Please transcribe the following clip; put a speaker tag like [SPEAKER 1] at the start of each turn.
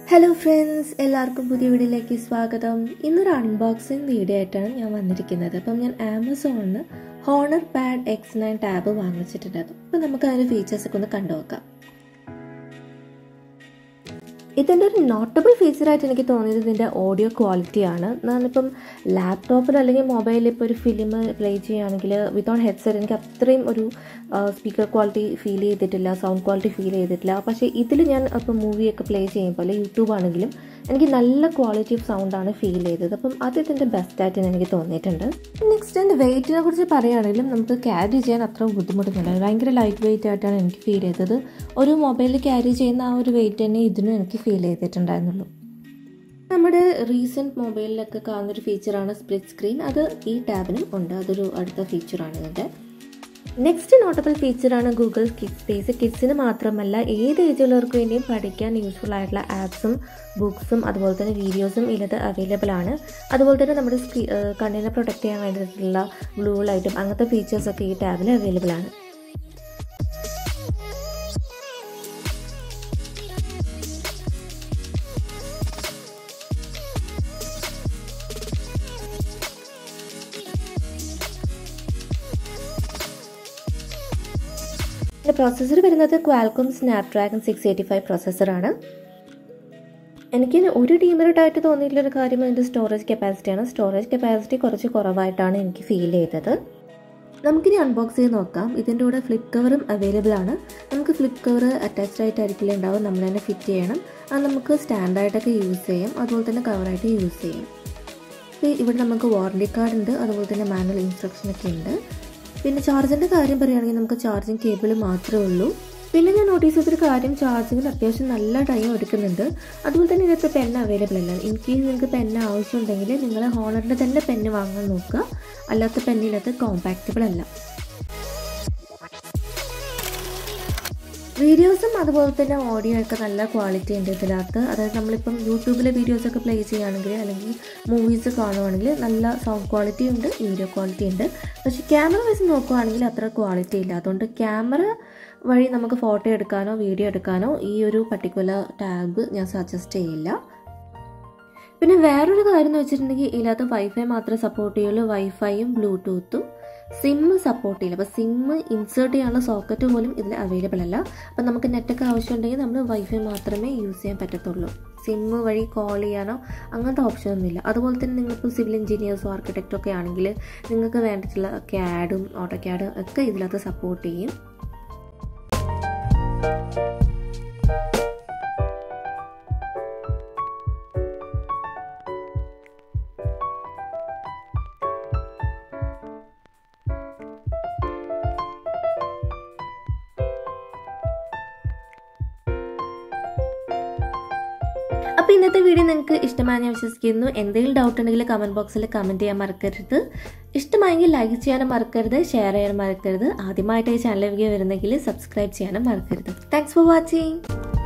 [SPEAKER 1] hello friends എല്ലാവർക്കും പുതിയ വീഡിയോയിലേക്ക് സ്വാഗതം ഇന്നൊരു അൺബോക്സിങ് വീഡിയോ ആയിട്ടാണ് ഞാൻ വന്നിരിക്കുന്നത് അപ്പം ഞാൻ ആമസോണിൽ നിന്ന് Honor pad X nine tab വാങ്ങിച്ചിട്ടുണ്ടായിരുന്നു അപ്പം നമുക്ക് അതിൻ്റെ ഫീച്ചേഴ്സൊക്കെ ഒന്ന് കണ്ടു നോക്കാം ഇതിൻ്റെ ഒരു നോട്ടബിൾ ഫീച്ചറായിട്ട് എനിക്ക് തോന്നിയത് ഇതിൻ്റെ ഓഡിയോ ക്വാളിറ്റിയാണ് ഞാനിപ്പം ലാപ്ടോപ്പിൽ അല്ലെങ്കിൽ മൊബൈലിൽ ഇപ്പോൾ ഒരു ഫിലിം പ്ലേ ചെയ്യുകയാണെങ്കിൽ വിത്തൗട്ട് ഹെഡ്സെറ്റ് എനിക്ക് അത്രയും ഒരു സ്പീക്കർ ക്വാളിറ്റി ഫീൽ ചെയ്തിട്ടില്ല സൗണ്ട് ക്വാളിറ്റി ഫീൽ ചെയ്തിട്ടില്ല പക്ഷേ ഇതിൽ ഞാൻ ഇപ്പോൾ മൂവിയൊക്കെ പ്ലേ ചെയ്യുമ്പോൾ അല്ലെങ്കിൽ യൂട്യൂബ് ആണെങ്കിലും എനിക്ക് നല്ല ക്വാളിറ്റി ഓഫ് സൗണ്ടാണ് ഫീൽ ചെയ്തത് അപ്പം അത് ഇതിൻ്റെ ബെസ്റ്റായിട്ട് എനിക്ക് തോന്നിയിട്ടുണ്ട് നെക്സ്റ്റ് എൻ്റെ വെയിറ്റിനെ കുറിച്ച് പറയുകയാണെങ്കിലും നമുക്ക് ക്യാരി ചെയ്യാൻ അത്ര ബുദ്ധിമുട്ടൊന്നുമില്ല ഭയങ്കര ലൈറ്റ് വെയിറ്റ് ആയിട്ടാണ് എനിക്ക് ഫീൽ ചെയ്തത് ഒരു മൊബൈലിൽ ക്യാരി ചെയ്യുന്ന ആ ഒരു വെയിറ്റ് തന്നെ ഇതിനും എനിക്ക് ഫീൽ ചെയ്തിട്ടുണ്ടായിരുന്നുള്ളൂ നമ്മുടെ റീസെൻറ്റ് മൊബൈലിലൊക്കെ കാണുന്നൊരു ഫീച്ചറാണ് സ്പ്ലിറ്റ് സ്ക്രീൻ അത് ഈ ടാബിനും ഉണ്ട് അതൊരു അടുത്ത ഫീച്ചറാണ് ഇതിൻ്റെ നെക്സ്റ്റ് നോട്ടബിൾ ഫീച്ചറാണ് ഗൂഗിൾ കിഡ് സ്പേസ് കിഡ്സിന് മാത്രമല്ല ഏത് ഏജുള്ളവർക്ക് വേണ്ടിയും പഠിക്കാൻ യൂസ്ഫുൾ ആയിട്ടുള്ള ആപ്സും ബുക്സും അതുപോലെ തന്നെ വീഡിയോസും ഇതിനകത്ത് അവൈലബിൾ ആണ് അതുപോലെ തന്നെ നമ്മുടെ സ്ക്രീ കണ്ണിനെ പ്രൊട്ടക്ട് ചെയ്യാൻ വേണ്ടിയിട്ടുള്ള ബ്ലൂ ലൈറ്റും അങ്ങനത്തെ ഫീച്ചേഴ്സൊക്കെ ഈ ടാബിൽ അവൈലബിൾ ആണ് ഇതിൻ്റെ പ്രോസസ്സർ വരുന്നത് Qualcomm Snapdragon six eighty five പ്രോസസ്സറാണ് എനിക്ക് ഒരു ഡീമെറിറ്റായിട്ട് തോന്നിയിട്ടുള്ളൊരു കാര്യം അതിൻ്റെ സ്റ്റോറേജ് കപ്പാസിറ്റിയാണ് സ്റ്റോറേജ് കപ്പാസിറ്റി കുറച്ച് കുറവായിട്ടാണ് എനിക്ക് ഫീൽ ചെയ്തത് നമുക്കിനി അൺബോക്സ് ചെയ്ത് നോക്കാം ഇതിൻ്റെ കൂടെ ഫ്ലിപ്പ് കവറും അവൈലബിൾ ആണ് നമുക്ക് ഫ്ലിപ്പ് കവർ അറ്റാച്ച്ഡ് ആയിട്ടായിരിക്കില്ല ഉണ്ടാവും നമ്മൾ തന്നെ ഫിറ്റ് ചെയ്യണം അത് നമുക്ക് സ്റ്റാൻഡായിട്ടൊക്കെ യൂസ് ചെയ്യാം അതുപോലെ തന്നെ കവറായിട്ട് യൂസ് ചെയ്യാം ഇപ്പോൾ ഇവിടെ നമുക്ക് വാറണ്ടി കാർഡ് ഉണ്ട് അതുപോലെ തന്നെ മാനുവൽ ഇൻസ്ട്രക്ഷനൊക്കെ ഉണ്ട് പിന്നെ ചാർജിൻ്റെ കാര്യം പറയുകയാണെങ്കിൽ നമുക്ക് ചാർജിങ് കേബിൾ മാത്രമേ ഉള്ളൂ പിന്നെ ഞാൻ നോട്ടീസ് ചെയ്തൊരു കാര്യം ചാർജിങ്ങിന് അത്യാവശ്യം നല്ല ടൈം എടുക്കുന്നുണ്ട് അതുപോലെ തന്നെ ഇതിനകത്ത് പെൻ അവൈലബിൾ അല്ല ഇൻ കേസ് നിങ്ങൾക്ക് പെൻ ആവശ്യമുണ്ടെങ്കിൽ നിങ്ങൾ ഹോണറിൻ്റെ തന്നെ പെന്ന് വാങ്ങാൻ നോക്കുക അല്ലാത്ത പെന്നിനകത്ത് കോമ്പാക്റ്റബിൾ അല്ല വീഡിയോസും അതുപോലെ തന്നെ ഓഡിയോ ഒക്കെ നല്ല ക്വാളിറ്റി ഉണ്ട് ഇതിനകത്ത് അതായത് നമ്മളിപ്പം യൂട്യൂബിലെ വീഡിയോസൊക്കെ പ്ലേ ചെയ്യുകയാണെങ്കിൽ അല്ലെങ്കിൽ മൂവീസ് കാണുവാണെങ്കിൽ നല്ല സൗണ്ട് ക്വാളിറ്റി ഉണ്ട് വീഡിയോ ക്വാളിറ്റി ഉണ്ട് പക്ഷേ ക്യാമറ വെച്ച് നോക്കുകയാണെങ്കിൽ അത്ര ക്വാളിറ്റി ഇല്ല അതുകൊണ്ട് ക്യാമറ വഴി നമുക്ക് ഫോട്ടോ എടുക്കാനോ വീഡിയോ എടുക്കാനോ ഈ ഒരു പർട്ടിക്കുലർ ടാബ് ഞാൻ സജസ്റ്റ് ചെയ്യില്ല പിന്നെ വേറൊരു കാര്യം എന്ന് വെച്ചിട്ടുണ്ടെങ്കിൽ ഇതിനകത്ത് വൈഫൈ മാത്രമേ സപ്പോർട്ട് ചെയ്യുള്ളൂ വൈഫൈയും ബ്ലൂടൂത്തും സിം സപ്പോർട്ട് ചെയ്യില്ല അപ്പോൾ സിം ഇൻസേർട്ട് ചെയ്യാനുള്ള സോക്കറ്റ് പോലും ഇതിൽ അവൈലബിൾ അല്ല അപ്പോൾ നമുക്ക് നെറ്റൊക്കെ ആവശ്യമുണ്ടെങ്കിൽ നമ്മൾ വൈഫൈ മാത്രമേ യൂസ് ചെയ്യാൻ പറ്റത്തുള്ളൂ സിം വഴി കോൾ ചെയ്യാനോ അങ്ങനത്തെ ഓപ്ഷൻ ഒന്നുമില്ല അതുപോലെ തന്നെ നിങ്ങളിപ്പോൾ സിവിൽ എഞ്ചിനീയേഴ്സോ ആർക്കിടെക്റ്റോ ഒക്കെ ആണെങ്കിൽ നിങ്ങൾക്ക് വേണ്ടിയിട്ടുള്ള ക്യാഡും ഓട്ടോ ക്യാഡും ഒക്കെ ഇതിനകത്ത് സപ്പോർട്ട് ചെയ്യും അപ്പോൾ ഇന്നത്തെ വീഡിയോ നിങ്ങൾക്ക് ഇഷ്ടമായി ഞാൻ വിശ്വസിക്കുന്നു എന്തെങ്കിലും ഡൗട്ട് ഉണ്ടെങ്കിൽ കമൻറ്റ് ബോക്സിൽ കമൻറ്റ് ചെയ്യാൻ മറക്കരുത് ഇഷ്ടമായെങ്കിൽ ലൈക്ക് ചെയ്യാനും മറക്കരുത് ഷെയർ ചെയ്യാനും മറക്കരുത് ആദ്യമായിട്ട് ഈ ചാനലിലേക്ക് വരുന്നെങ്കിൽ സബ്സ്ക്രൈബ് ചെയ്യാനും മറക്കരുത് താങ്ക്സ് ഫോർ വാച്ചിങ്